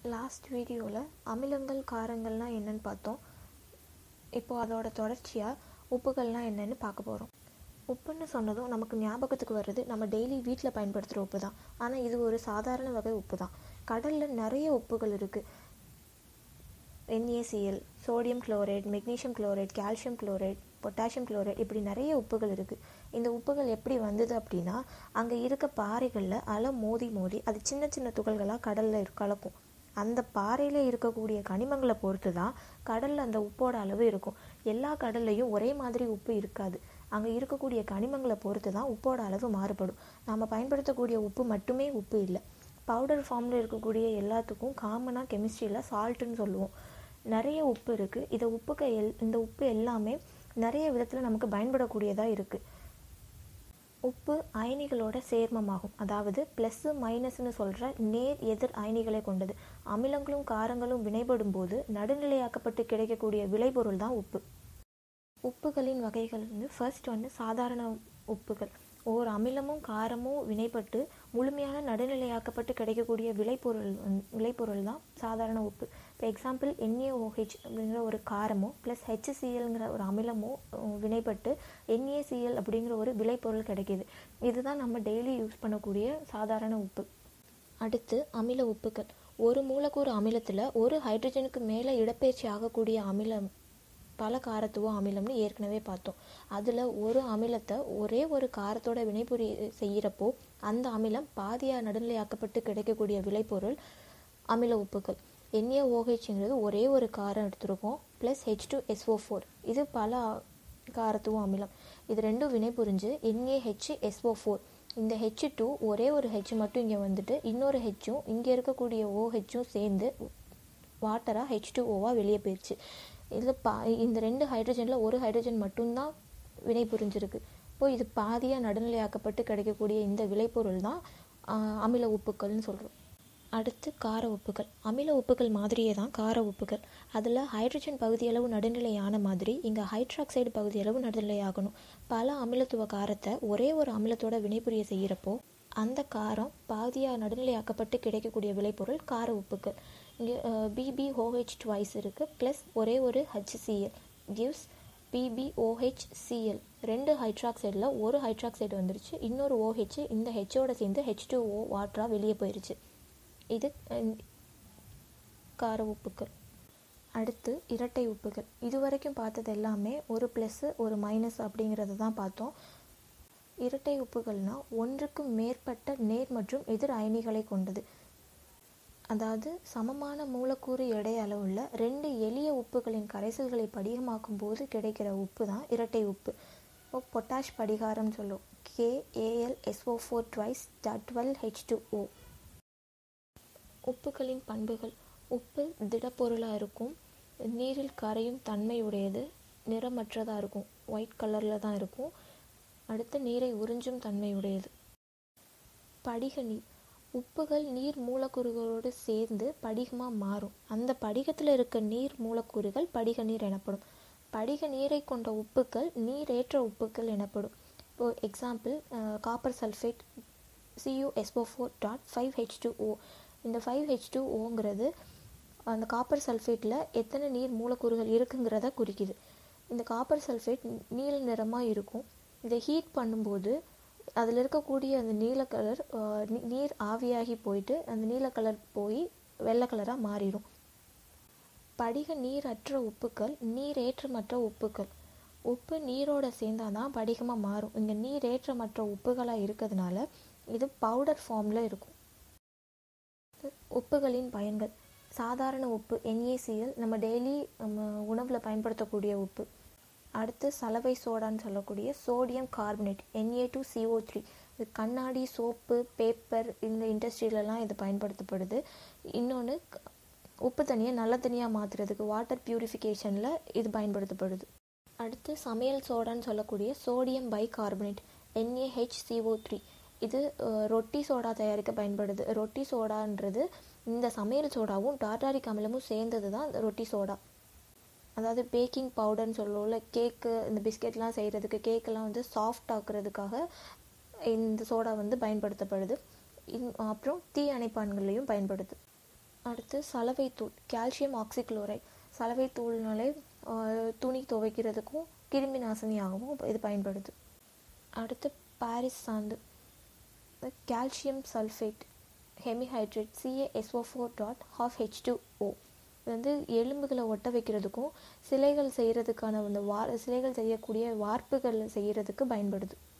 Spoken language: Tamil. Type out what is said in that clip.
லாஸ்ட் வீடியோவில் அமிலங்கள் காரங்கள்லாம் என்னன்னு பார்த்தோம் இப்போ அதோட தொடர்ச்சியாக உப்புகள்லாம் என்னன்னு பார்க்க போகிறோம் உப்புன்னு சொன்னதும் நமக்கு ஞாபகத்துக்கு வர்றது நம்ம டெய்லி வீட்டில் பயன்படுத்துகிற உப்பு தான் ஆனால் இது ஒரு சாதாரண வகை உப்பு தான் கடலில் நிறைய உப்புகள் இருக்குது NaCl sodium chloride magnesium chloride calcium chloride potassium chloride இப்படி நிறைய உப்புகள் இருக்குது இந்த உப்புகள் எப்படி வந்தது அப்படின்னா அங்கே இருக்க பாறைகளில் அலை மோதி மோதி அது சின்ன சின்ன துகள்களாக கடலில் கலக்கும் அந்த பாறையில் இருக்கக்கூடிய கனிமங்களை பொறுத்து தான் கடலில் அந்த உப்போட அளவு இருக்கும் எல்லா கடல்லையும் ஒரே மாதிரி உப்பு இருக்காது அங்கே இருக்கக்கூடிய கனிமங்களை பொறுத்து தான் உப்போட அளவு மாறுபடும் நம்ம பயன்படுத்தக்கூடிய உப்பு மட்டுமே உப்பு இல்லை பவுடர் ஃபார்மில் இருக்கக்கூடிய எல்லாத்துக்கும் காமனாக கெமிஸ்ட்ரியில் சால்ட்டுன்னு சொல்லுவோம் நிறைய உப்பு இருக்குது இதை உப்புக்கு எல் இந்த உப்பு எல்லாமே நிறைய விதத்தில் நமக்கு பயன்படக்கூடியதாக இருக்குது உப்பு அயனிகளோட சேர்மமாகும் அதாவது ப்ளஸ்ஸு மைனஸ்னு சொல்கிற நேர் எதிர் அயனிகளை கொண்டது அமிலங்களும் காரங்களும் வினைபடும் போது நடுநிலையாக்கப்பட்டு கிடைக்கக்கூடிய விளைபொருள் தான் உப்பு உப்புகளின் வகைகள் வந்து ஃபர்ஸ்ட் வந்து சாதாரண உப்புகள் ஓர் அமிலமும் காரமும் வினைப்பட்டு முழுமையான நடுநிலையாக்கப்பட்டு கிடைக்கக்கூடிய விளைபொருள் வந்து- விளைபொருள் தான் சாதாரண உப்பு இப்போ எக்ஸாம்பிள் NaOH அப்படிங்கிற ஒரு காரமோ ப்ளஸ் HClங்கிற ஒரு அமிலமோ அஹ், வினைப்பட்டு NaCl அப்படிங்கிற ஒரு விளைபொருள் கிடைக்கிது இதுதான் நம்ம டெய்லி யூஸ் பண்ணக்கூடிய சாதாரண உப்பு அடுத்து அமில உப்புக்கள் ஒரு மூலக்கூறு அமிலத்தில் ஒரு ஹைட்ரஜனுக்கு மேலே இடப்பெயர்ச்சி ஆகக்கூடிய அமிலம் பல காரத்துவ அமிலம்னு ஏற்கனவே பார்த்தோம் அதில் ஒரு அமிலத்தை ஒரே ஒரு காரத்தோட வினைபுரி செய்கிறப்போ அந்த அமிலம் பாதியாக நடுநிலையாக்கப்பட்டு கிடைக்கக்கூடிய விளைபொருள் அமில உப்புக்கள் NaOHங்கிறது ஒரே ஒரு காரம் எடுத்திருக்கோம் plus H two S O four இது பல காரத்துவ அமிலம் இது ரெண்டும் வினைபுரிஞ்சு NaHSO4 ஃபோர் இந்த ஹெச் டூ ஒரே ஒரு ஹெச் மட்டும் இங்கே வந்துட்டு இன்னொரு ஹெச்சும் இங்கே இருக்கக்கூடிய ஓஹெச்சும் சேர்ந்து வாட்டராக ஹெச் டூ ஓவாக வெளியே போயிடுச்சு இதில் பா இந்த ரெண்டு ஹைட்ரஜனில் ஒரு ஹைட்ரஜன் மட்டும்தான் வினை புரிஞ்சிருக்கு இப்போ இது பாதியாக நடுநிலையாக்கப்பட்டு கிடைக்கக்கூடிய இந்த விளைபொருள் தான் ஆஹ், அமில உப்புக்கள்னு சொல்கிறோம் அடுத்து கார உப்புகள் அமில உப்புகள் மாதிரியே தான் கார உப்புகள் அதில் ஹைட்ரஜன் பகுதியளவு நடுநிலையான மாதிரி இங்கே ஹைட்ராக்சைடு பகுதியளவு நடுநிலையாகணும் பல அமிலத்துவ காரத்தை ஒரே ஒரு அமிலத்தோட வினைபுரிய செய்கிறப்போ அந்த காரம் பாதியாக நடுநிலையாக்கப்பட்டு கிடைக்கக்கூடிய விளைபொருள் கார உப்புகள் இங்கே பிபிஓஹெச் ட்வைஸ் இருக்குது ப்ளஸ் ஒரே ஒரு ஹச்சிசிஎல் கிவ்ஸ் பிபிஓஹெச்சிஎல் ரெண்டு ஹைட்ராக்சைடில் ஒரு ஹைட்ராக்சைடு வந்துருச்சு இன்னொரு OH இந்த ஹெச்சோட சேர்ந்து ஹெச் டூ ஓ வாட்டராக வெளியே போயிருச்சு இது அஹ், கார உப்புக்கள் அடுத்து இரட்டை உப்புகள் இதுவரைக்கும் பார்த்தது எல்லாமே ஒரு ப்ளஸ்ஸு ஒரு மைனஸ் அப்படிங்கிறத தான் பார்த்தோம் இரட்டை உப்புகள்னா ஒன்றுக்கு மேற்பட்ட நேர் மற்றும் எதிர் அயனிகளை கொண்டது அதாவது சமமான மூலக்கூறு எடை அளவுள்ள ரெண்டு எளிய உப்புகளின் கரைசல்களை படிகமாக்கும் போது கிடைக்கிற உப்பு தான் இரட்டை உப்பு இப்போ பொட்டாஷ் படிகாரம் சொல்லும் K A L S O four twice twelve H two O உப்புகளின் பண்புகள் உப்பு திடப்பொருளாக இருக்கும் நீரில் கரையும் தன்மை உடையது நிறமற்றதாக இருக்கும் ஒயிட் கலரில் தான் இருக்கும் அடுத்து நீரை உறிஞ்சும் தன்மை உடையது படிக நீர் உப்புகள் நீர் மூலக்கூறுகளோடு சேர்ந்து படிகமாக மாறும் அந்த படிகத்தில் இருக்க நீர் மூலக்கூறுகள் படிக நீர் எனப்படும் படிக நீரை கொண்ட உப்புக்கள் நீரேற்ற உப்புக்கள் எனப்படும் இப்போ example copper sulphate CuSO4 four dot five H two O இந்த ஃபைவ் ஹெச் டூ ஓங்கிறது அந்த காப்பர் சல்ஃபேட்டில் எத்தனை நீர் மூலக்கூறுகள் இருக்குங்கிறத குறிக்குது இந்த காப்பர் சல்ஃபேட் நீல நிறமாக இருக்கும் இதை ஹீட் பண்ணும்போது அதில் இருக்கக்கூடிய அந்த நீல கலர் அஹ், நீ- நீர் ஆவியாகி போயிட்டு அந்த நீல கலர் போய் வெள்ளை கலராக மாறிடும் படிக நீரற்ற உப்புக்கள் நீரேற்றமற்ற உப்புக்கள் உப்பு நீரோட சேர்ந்தாதான் படிகமாக மாறும் இங்கே நீரேற்றமற்ற உப்புகளாக இருக்கிறதுனால இது பவுடர் ஃபார்மில் இருக்கும் உப்புகளின் பயன்கள் சாதாரண உப்பு NaCl நம்ம டெய்லி நம்ம உணவில் பயன்படுத்தக்கூடிய உப்பு அடுத்து சலவை சோடான்னு சொல்லக்கூடிய sodium carbonate Na2CO3 two C O three இது கண்ணாடி சோப்பு பேப்பர் இந்த இண்டஸ்ட்ரியிலலாம் இது பயன்படுத்தப்படுது இன்னொன்று உப்பு தண்ணியை நல்ல தண்ணியாக மாற்றுறதுக்கு வாட்டர் பியூரிஃபிகேஷனில் இது பயன்படுத்தப்படுது அடுத்து சமையல் சோடான்னு சொல்லக்கூடிய சோடியம் பைகார்பனேட் NaHCO3 த்ரீ இது அஹ், ரொட்டி சோடா தயாரிக்க பயன்படுது ரொட்டி சோடான்றது இந்த சமையல் சோடாவும் டார்டாரிக் அமிலமும் சேர்ந்தது தான் இந்த ரொட்டி சோடா அதாவது பேக்கிங் பவுடர்னு சொல்லுவோம்ல கேக்கு இந்த பிஸ்கெட்லாம் செய்கிறதுக்கு கேக்கெல்லாம் வந்து சாஃப்ட் ஆக்குறதுக்காக இந்த சோடா வந்து பயன்படுத்தப்படுது இன் அப்புறம் தீ அணைப்பான்கள்லையும் பயன்படுது அடுத்து சலவை தூள் கால்சியம் ஆக்சிக்ளோரைட் சலவை தூள்னாலே துணி துவைக்கிறதுக்கும் கிருமி நாசினியாகவும் இது பயன்படுது அடுத்து பாரிஸ் சாந்து calcium sulphate hemihydrate C A S O four dot half H two O இது வந்து எலும்புகளை ஒட்ட வைக்கிறதுக்கும் சிலைகள் செய்கிறதுக்கான அந்த வா சிலைகள் செய்யக்கூடிய வார்ப்புகள் செய்கிறதுக்கு பயன்படுது